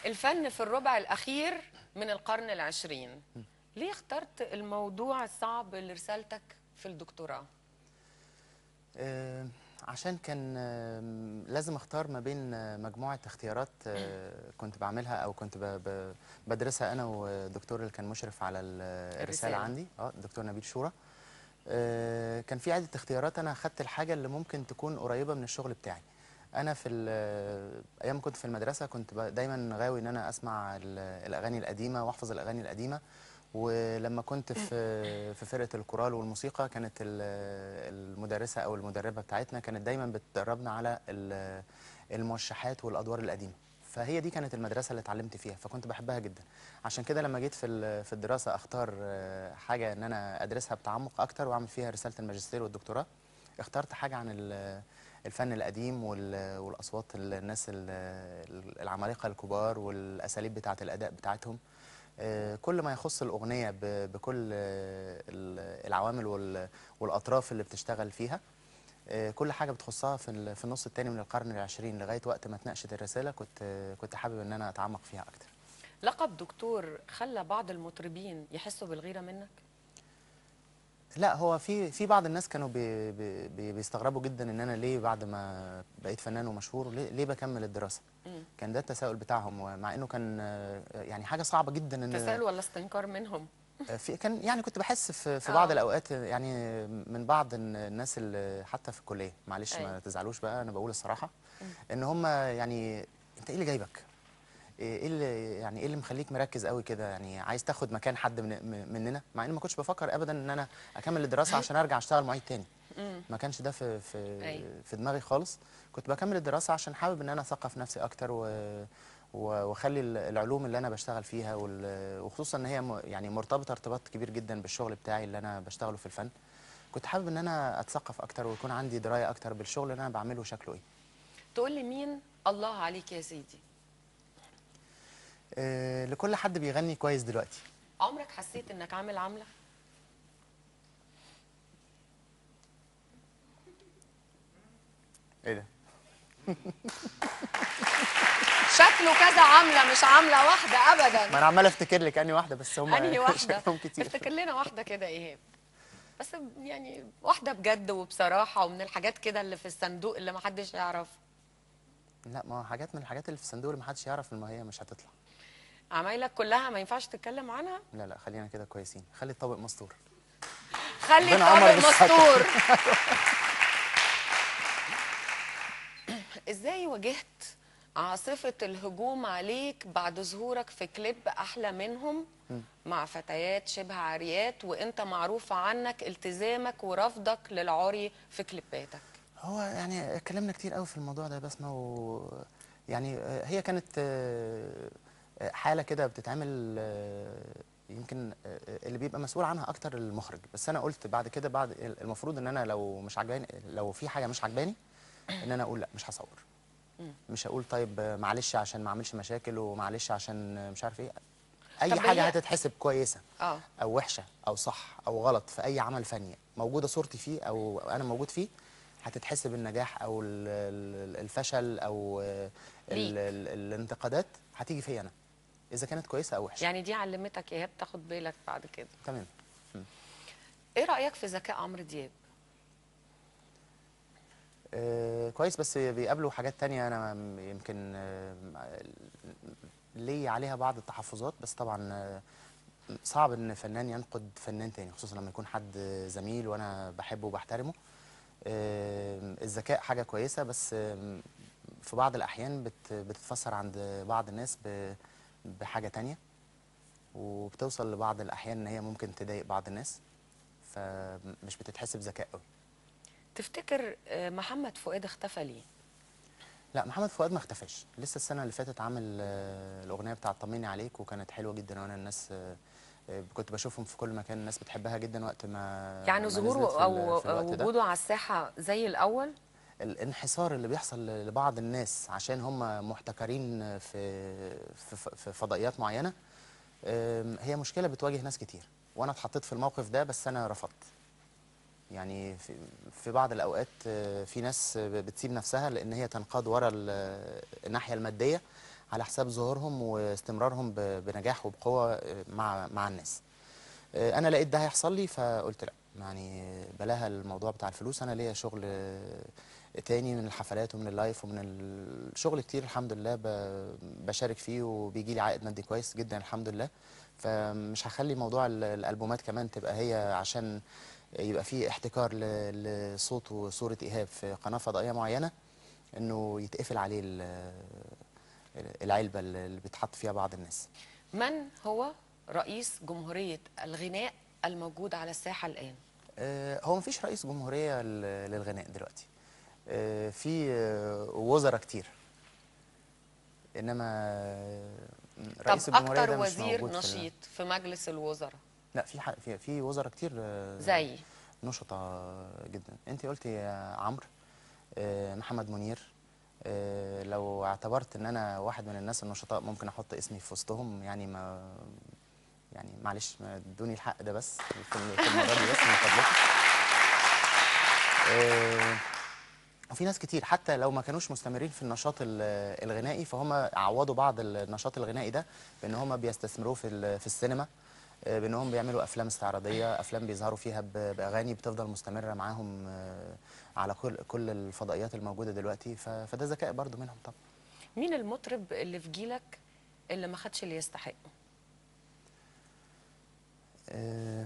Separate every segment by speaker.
Speaker 1: الفن في الربع الأخير من القرن العشرين ليه اخترت الموضوع الصعب لرسالتك في الدكتوراه؟
Speaker 2: آه، عشان كان آم، لازم اختار ما بين آه، مجموعة اختيارات آه، كنت بعملها او كنت ب- ب- بدرسها انا والدكتور اللي كان مشرف على ال- الرسالة
Speaker 1: الرسالة.
Speaker 2: عندي اه الدكتور نبيل شورى آه، كان في عدة اختيارات انا اخدت الحاجة اللي ممكن تكون قريبة من الشغل بتاعي انا في ال- ايام ما كنت في المدرسة كنت ب- دايما غاوي ان انا اسمع ال- الاغاني القديمة واحفظ الاغاني القديمة ولما كنت في في فرقه الكورال والموسيقى كانت ال- المدرسه او المدربه بتاعتنا كانت دايما بتدربنا على ال- الموشحات والادوار القديمه فهي دي كانت المدرسه اللي اتعلمت فيها فكنت بحبها جدا عشان كده لما جيت في ال- في الدراسه اختار آه، حاجه ان انا ادرسها بتعمق اكتر واعمل فيها رساله الماجستير والدكتوراه اخترت حاجه عن ال- الفن القديم وال- والاصوات الناس ال- العمالقه الكبار والاساليب بتاعه الاداء بتاعتهم آه، كل ما يخص الأغنية ب- بكل آه، ال- العوامل وال- والأطراف اللي بتشتغل فيها آه، كل حاجة بتخصها في ال- في النص التاني من القرن العشرين لغاية وقت ما اتناقشت الرسالة كنت آه، كنت حابب إن أنا أتعمق فيها أكتر
Speaker 1: لقب دكتور خلى بعض المطربين يحسوا بالغيرة منك؟
Speaker 2: لا هو في في بعض الناس كانوا بي بي بي- بيستغربوا جدا ان انا ليه بعد ما بقيت فنان ومشهور ليه, ليه بكمل الدراسه
Speaker 1: مم.
Speaker 2: كان ده التساؤل بتاعهم ومع انه كان آه، يعني حاجه صعبه جدا ان
Speaker 1: تساؤل ولا استنكار منهم؟
Speaker 2: في كان يعني كنت بحس في في
Speaker 1: آه.
Speaker 2: بعض الاوقات يعني من بعض الن- الناس اللي حتى في الكليه معلش
Speaker 1: أيوة.
Speaker 2: ما تزعلوش بقى انا بقول الصراحه ان هم يعني انت ايه اللي جايبك ايه اللي يعني ايه اللي مخليك مركز قوي كده يعني عايز تاخد مكان حد من م- مننا مع اني ما كنتش بفكر ابدا ان انا اكمل الدراسه عشان ارجع اشتغل معيد تاني
Speaker 1: مم.
Speaker 2: ما كانش ده في في
Speaker 1: أيوة.
Speaker 2: في دماغي خالص كنت بكمل الدراسه عشان حابب ان انا اثقف نفسي اكتر و و- واخلي ال- العلوم اللي انا بشتغل فيها وال- وخصوصا ان هي م- يعني مرتبطه ارتباط كبير جدا بالشغل بتاعي اللي انا بشتغله في الفن كنت حابب ان انا اتثقف اكتر ويكون عندي درايه اكتر بالشغل اللي انا بعمله شكله ايه
Speaker 1: تقول لي مين الله عليك يا سيدي؟
Speaker 2: آه، لكل حد بيغني كويس دلوقتي
Speaker 1: عمرك حسيت انك عامل عاملة؟
Speaker 2: ايه ده
Speaker 1: شكله كذا عاملة مش عاملة واحدة أبدا
Speaker 2: ما انا عمال افتكر لك اني واحده بس هم
Speaker 1: انهي واحده
Speaker 2: شكلهم كتير
Speaker 1: افتكر لنا واحده كده ايهاب بس يعني واحده بجد وبصراحه ومن الحاجات كده اللي في الصندوق اللي ما حدش يعرف
Speaker 2: لا ما هو حاجات من الحاجات اللي في الصندوق اللي محدش يعرف ما هي مش هتطلع
Speaker 1: عمايلك كلها ما ينفعش تتكلم عنها
Speaker 2: لا لا خلينا كده كويسين خلي الطبق مستور
Speaker 1: خلي
Speaker 2: ربنا عمر
Speaker 1: الطابق
Speaker 2: بالسكر.
Speaker 1: مستور ازاي واجهت عاصفة الهجوم عليك بعد ظهورك في كليب أحلى منهم مع فتيات شبه عاريات وانت معروف عنك التزامك ورفضك للعري في كليباتك
Speaker 2: هو يعني اتكلمنا كتير قوي في الموضوع ده يا بسمه و يعني آه، هي كانت آه، آه، حاله كده بتتعمل آه، يمكن آه، اللي بيبقى مسؤول عنها اكتر المخرج بس انا قلت بعد كده بعد المفروض ان انا لو مش عجباني لو في حاجه مش عجباني ان انا اقول لا مش هصور مش هقول طيب آه، معلش عشان ما اعملش مشاكل ومعلش عشان آه، مش عارف ايه اي
Speaker 1: طب
Speaker 2: حاجه
Speaker 1: هي-
Speaker 2: هتتحسب كويسه
Speaker 1: اه
Speaker 2: او وحشه او صح او غلط في اي عمل فني موجوده صورتي فيه او انا موجود فيه هتتحسب النجاح او ال- ال- الفشل او ال-
Speaker 1: ليك.
Speaker 2: ال- الانتقادات هتيجي فيا انا اذا كانت كويسه او وحشه
Speaker 1: يعني دي علمتك ايهاب تاخد بالك بعد كده
Speaker 2: تمام
Speaker 1: ايه رايك في ذكاء عمرو دياب
Speaker 2: آه كويس بس بيقابلوا حاجات تانية انا م- يمكن آه لي عليها بعض التحفظات بس طبعا آه صعب ان فنان ينقد فنان تاني خصوصا لما يكون حد زميل وانا بحبه وبحترمه آه الذكاء حاجه كويسه بس آه في بعض الاحيان بت بتتفسر عند بعض الناس ب- بحاجه تانية وبتوصل لبعض الاحيان ان هي ممكن تضايق بعض الناس فمش بتتحسب ذكاء قوي
Speaker 1: تفتكر آه، محمد فؤاد اختفى ليه
Speaker 2: لا محمد فؤاد ما اختفاش لسه السنه اللي فاتت عامل آه، الاغنيه بتاعه طمني عليك وكانت حلوه جدا وانا الناس آه، آه، كنت بشوفهم في كل مكان الناس بتحبها جدا وقت ما
Speaker 1: يعني
Speaker 2: ما نزلت
Speaker 1: ظهوره
Speaker 2: في ال-
Speaker 1: او
Speaker 2: في الوقت ده.
Speaker 1: وجوده على الساحه زي الاول
Speaker 2: الانحسار اللي بيحصل لبعض الناس عشان هم محتكرين في في في فضائيات معينه آم، هي مشكله بتواجه ناس كتير وانا اتحطيت في الموقف ده بس انا رفضت يعني في, في بعض الاوقات آه، في ناس بتسيب نفسها لان هي تنقاد ورا ال- الناحيه الماديه على حساب ظهورهم واستمرارهم ب- بنجاح وبقوه آه، مع مع الناس آه، انا لقيت ده هيحصل لي فقلت لا يعني بلاها الموضوع بتاع الفلوس انا ليا شغل آه، تاني من الحفلات ومن اللايف ومن الشغل كتير الحمد لله ب- بشارك فيه وبيجي لي عائد مادي كويس جدا الحمد لله فمش هخلي موضوع ال- الالبومات كمان تبقى هي عشان يبقى في احتكار ل- لصوت وصوره ايهاب في قناه فضائيه معينه انه يتقفل عليه ال- العلبه اللي بتحط فيها بعض الناس
Speaker 1: من هو رئيس جمهورية الغناء الموجود على الساحة الآن؟
Speaker 2: آه، هو مفيش رئيس جمهورية ل- للغناء دلوقتي آه، في آه، وزراء كتير انما آه، رئيس
Speaker 1: طب
Speaker 2: الجمهورية
Speaker 1: أكتر
Speaker 2: ده مش
Speaker 1: وزير
Speaker 2: موجود في ال-
Speaker 1: نشيط في مجلس الوزراء
Speaker 2: لا في ح- في في وزراء كتير آه،
Speaker 1: زي
Speaker 2: نشطة جدا انت قلتي يا عمرو آه، محمد منير آه، لو اعتبرت ان انا واحد من الناس النشطاء ممكن احط اسمي في وسطهم يعني ما يعني معلش ما ادوني الحق ده بس في ال- في المره دي بس من فضلكم آه، وفي ناس كتير حتى لو ما كانوش مستمرين في النشاط ال- الغنائي فهم عوضوا بعض النشاط الغنائي ده بان هم بيستثمروه في ال- في السينما آه، بانهم بيعملوا افلام استعراضيه افلام بيظهروا فيها ب- باغاني بتفضل مستمره معاهم آه، على كل كل الفضائيات الموجوده دلوقتي ف- فده ذكاء برضو منهم طبعا
Speaker 1: مين المطرب اللي في جيلك اللي ما خدش اللي يستحقه؟
Speaker 2: آه،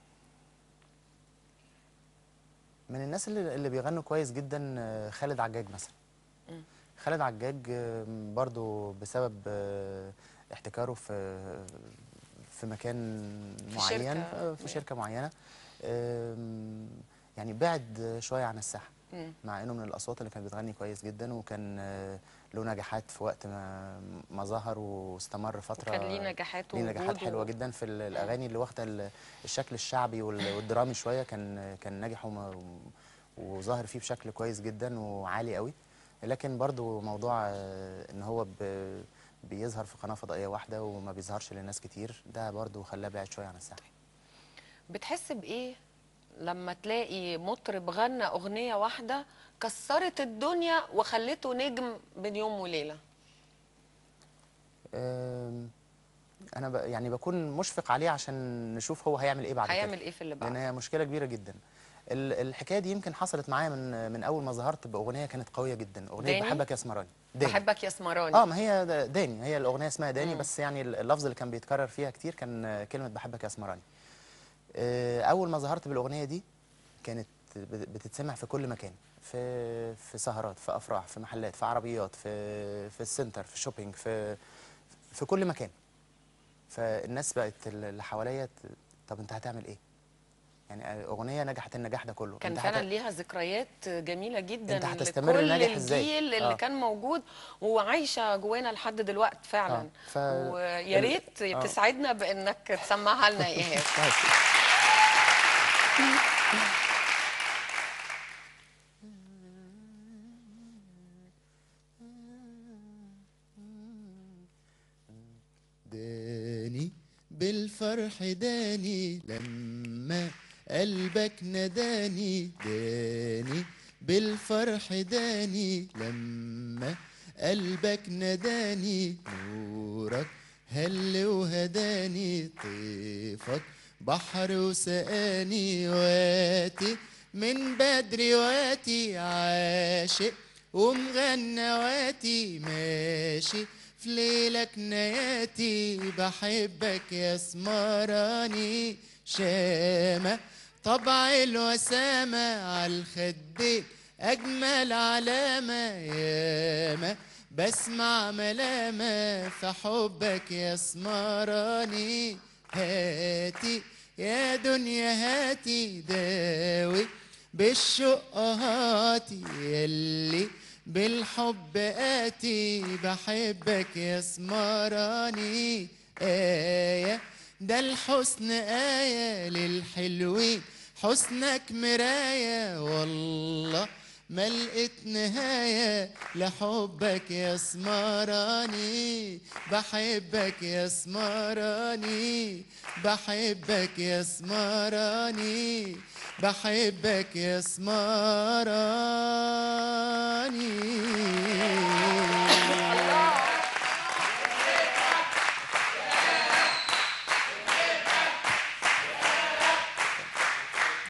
Speaker 2: من الناس اللي اللي بيغنوا كويس جدا آه، خالد عجاج مثلا
Speaker 1: مم.
Speaker 2: خالد عجاج آه، برضو بسبب آه، احتكاره في في مكان
Speaker 1: في
Speaker 2: معين
Speaker 1: شركة.
Speaker 2: في- في شركه معينه آم، يعني بعد شويه عن الساحه
Speaker 1: مم.
Speaker 2: مع انه من الاصوات اللي كانت بتغني كويس جدا وكان آه، له نجاحات في وقت ما ما ظهر واستمر فتره
Speaker 1: كان ليه نجاحات
Speaker 2: ليه نجاحات
Speaker 1: ووجود
Speaker 2: حلوه
Speaker 1: و-
Speaker 2: جدا في ال- الاغاني اللي واخده ال- الشكل الشعبي وال- والدرامي شويه كان كان ناجح وم- وظاهر فيه بشكل كويس جدا وعالي قوي لكن برضو موضوع آه، ان هو ب- بيظهر في قناه فضائيه واحده وما بيظهرش للناس كتير ده برضو خلاه بعد شويه عن الساحه
Speaker 1: بتحس بإيه لما تلاقي مطرب غنى أغنية واحدة كسرت الدنيا وخلته نجم بين يوم وليلة؟
Speaker 2: آم، انا ب... يعني بكون مشفق عليه عشان نشوف هو هيعمل ايه بعد كده
Speaker 1: هيعمل إيه في اللي
Speaker 2: لان
Speaker 1: بعده؟
Speaker 2: هي مشكله كبيره جدا ال- الحكايه دي يمكن حصلت معايا من من اول ما ظهرت باغنيه كانت قويه جدا اغنيه
Speaker 1: داني؟
Speaker 2: بحبك يا اسمراني داني.
Speaker 1: بحبك يا سمراني
Speaker 2: اه ما هي دا- داني هي الاغنيه اسمها داني
Speaker 1: مم.
Speaker 2: بس يعني اللفظ اللي كان بيتكرر فيها كتير كان آه، كلمه بحبك يا اسمراني آه، اول ما ظهرت بالاغنيه دي كانت بت- بتتسمع في كل مكان في في سهرات في افراح في محلات في عربيات في في السنتر في الشوبينج في في كل مكان فالناس بقت اللي حواليا ت- طب انت هتعمل ايه يعني اغنيه نجحت النجاح ده كله
Speaker 1: كان
Speaker 2: انت
Speaker 1: فعلا
Speaker 2: هت-
Speaker 1: ليها ذكريات جميله جدا
Speaker 2: أنت هتستمر
Speaker 1: لكل
Speaker 2: ناجح إزاي؟
Speaker 1: الجيل اللي
Speaker 2: آه.
Speaker 1: كان موجود وعايشه جوانا لحد دلوقتي فعلا
Speaker 2: آه. ف-
Speaker 1: ويا
Speaker 2: ال-
Speaker 1: ريت
Speaker 2: آه.
Speaker 1: تسعدنا بانك تسمعها لنا يا ايهاب
Speaker 2: طيب.
Speaker 3: داني بالفرح داني لما قلبك نداني داني بالفرح داني لما قلبك نداني نورك هل وهداني طيفك بحر وسقاني واتي من بدري واتي عاشق ومغنى واتي ماشي في ليلك نياتي بحبك يا سمراني شامة طبع الوسامة عالخدين أجمل علامة ياما بسمع ملامة في حبك يا سمراني هاتي يا دنيا هاتي داوي بالشق هاتي يلي بالحب آتي بحبك يا سمراني آية ده الحسن آية للحلوين حسنك مراية والله ما لقيت نهاية لحبك يا سمراني بحبك يا سمراني بحبك يا سمراني بحبك يا سمراني